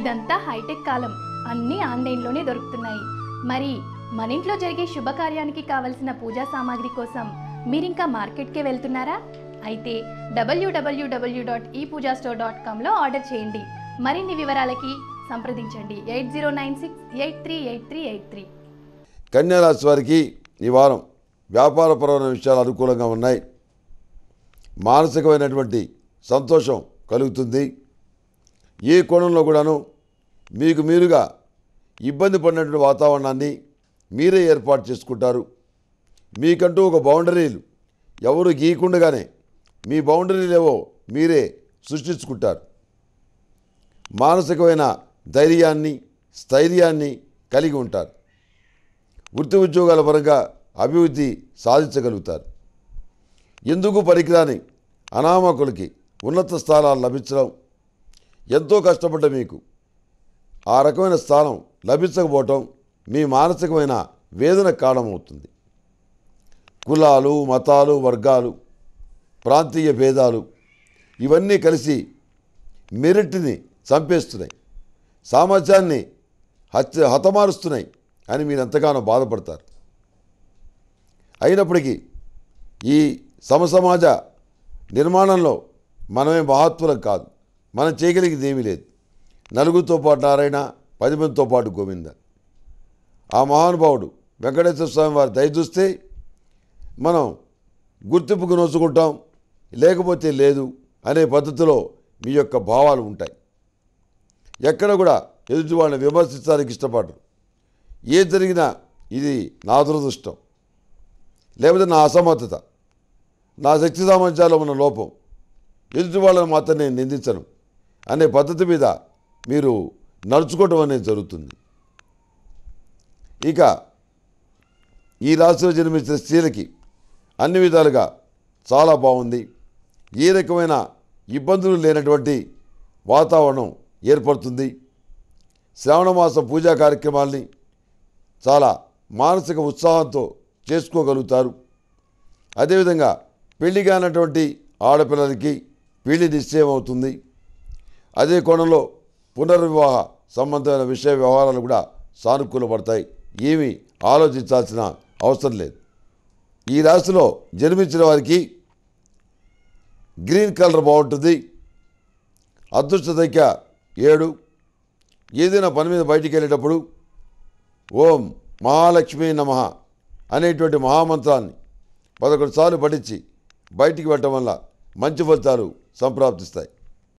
ఇదంతా హైటెక్ కాలం అన్నీ ఆన్లైన్లోనే దొరుకుతున్నాయి మరి మన ఇంట్లో జరిగే శుభకార్యానికి కావలసిన పూజా సామాగ్రి కోసం మీరింకా మార్కెట్కే వెళ్తున్నారా అయితే W W W dot E Pooja store dot కామ్లో ఆర్డర్ చేయండి మరిన్ని వివరాలకి సంప్రదించండి eight zero nine six eight three eight three eight three కన్యారాశి వారికి ఈ వారం వ్యాపారపరమైన విషయాలు అనుకూలంగా ఉన్నాయి మానసికమైనటువంటి సంతోషం కలుగుతుంది ఏ కోణంలో కూడాను మీకు మీరుగా ఇబ్బంది పడినటువంటి వాతావరణాన్ని మీరే ఏర్పాటు చేసుకుంటారు మీకంటూ ఒక బౌండరీలు ఎవరు గీయకుండగానే మీ బౌండరీలు ఏవో మీరే సృష్టించుకుంటారు మానసికమైన ధైర్యాన్ని స్థైర్యాన్ని కలిగి ఉంటారు వృత్తి ఉద్యోగాల పరంగా అభివృద్ధి సాధించగలుగుతారు ఎందుకు పనికిరాని అనామకులకి ఉన్నత స్థానాలు లభించడం ఎంతో కష్టపడ్డ మీకు ఆ రకమైన స్థానం లభించకపోవటం మీ మానసికమైన వేదన కారణమవుతుంది కులాలు మతాలు వర్గాలు ప్రాంతీయ భేదాలు ఇవన్నీ కలిసి మెరిట్ని చంపేస్తున్నాయి సామర్థ్యాన్ని హత్య హతమారుస్తున్నాయి అని మీరు ఎంతగానో బాధపడతారు అయినప్పటికీ ఈ సమసమాజ నిర్మాణంలో మనమే మహత్వులం కాదు మనం చేయగలిగేది ఏమీ లేదు నలుగురితో పాటు నారాయణ పది మందితో పాటు గోవింద ఆ మహానుభావుడు వెంకటేశ్వర స్వామి వారి దయ చూస్తే మనం గుర్తింపుకు నోచుకుంటాం లేకపోతే లేదు అనే పద్ధతిలో మీ యొక్క భావాలు ఉంటాయి ఎక్కడ కూడా ఎదుటి వాళ్ళని విమర్శించడానికి ఇష్టపడరు ఏది జరిగినా ఇది నా దురదృష్టం లేకపోతే నా అసమర్థత నా శక్తి సామర్థ్యాల్లో ఉన్న లోపం ఎదుటి వాళ్ళని మాత్రం నేను నిందించను అనే పద్ధతి మీద మీరు నడుచుకోవటం అనేది జరుగుతుంది ఇక ఈ రాశిలో జన్మించిన స్త్రీలకి అన్ని విధాలుగా చాలా బాగుంది ఏ రకమైన ఇబ్బందులు లేనటువంటి వాతావరణం ఏర్పడుతుంది శ్రావణ మాసం పూజా కార్యక్రమాల్ని చాలా మానసిక ఉత్సాహంతో చేసుకోగలుగుతారు అదేవిధంగా పెళ్లి కానటువంటి ఆడపిల్లలకి పెళ్లి నిశ్చయం అవుతుంది అదే కోణంలో పునర్వివాహ సంబంధమైన విషయ వ్యవహారాలు కూడా సానుకూలపడతాయి ఏమీ ఆలోచించాల్సిన అవసరం లేదు ఈ రాశిలో జన్మించిన వారికి గ్రీన్ కలర్ బాగుంటుంది అదృష్ట సంఖ్య ఏడు ఏదైనా పని మీద బయటికి వెళ్ళేటప్పుడు ఓం మహాలక్ష్మీ నమ అనేటువంటి మహామంత్రాన్ని పదకొండు సార్లు పఠించి బయటికి వెళ్ళటం వల్ల మంచి ఫలితాలు సంప్రాప్తిస్తాయి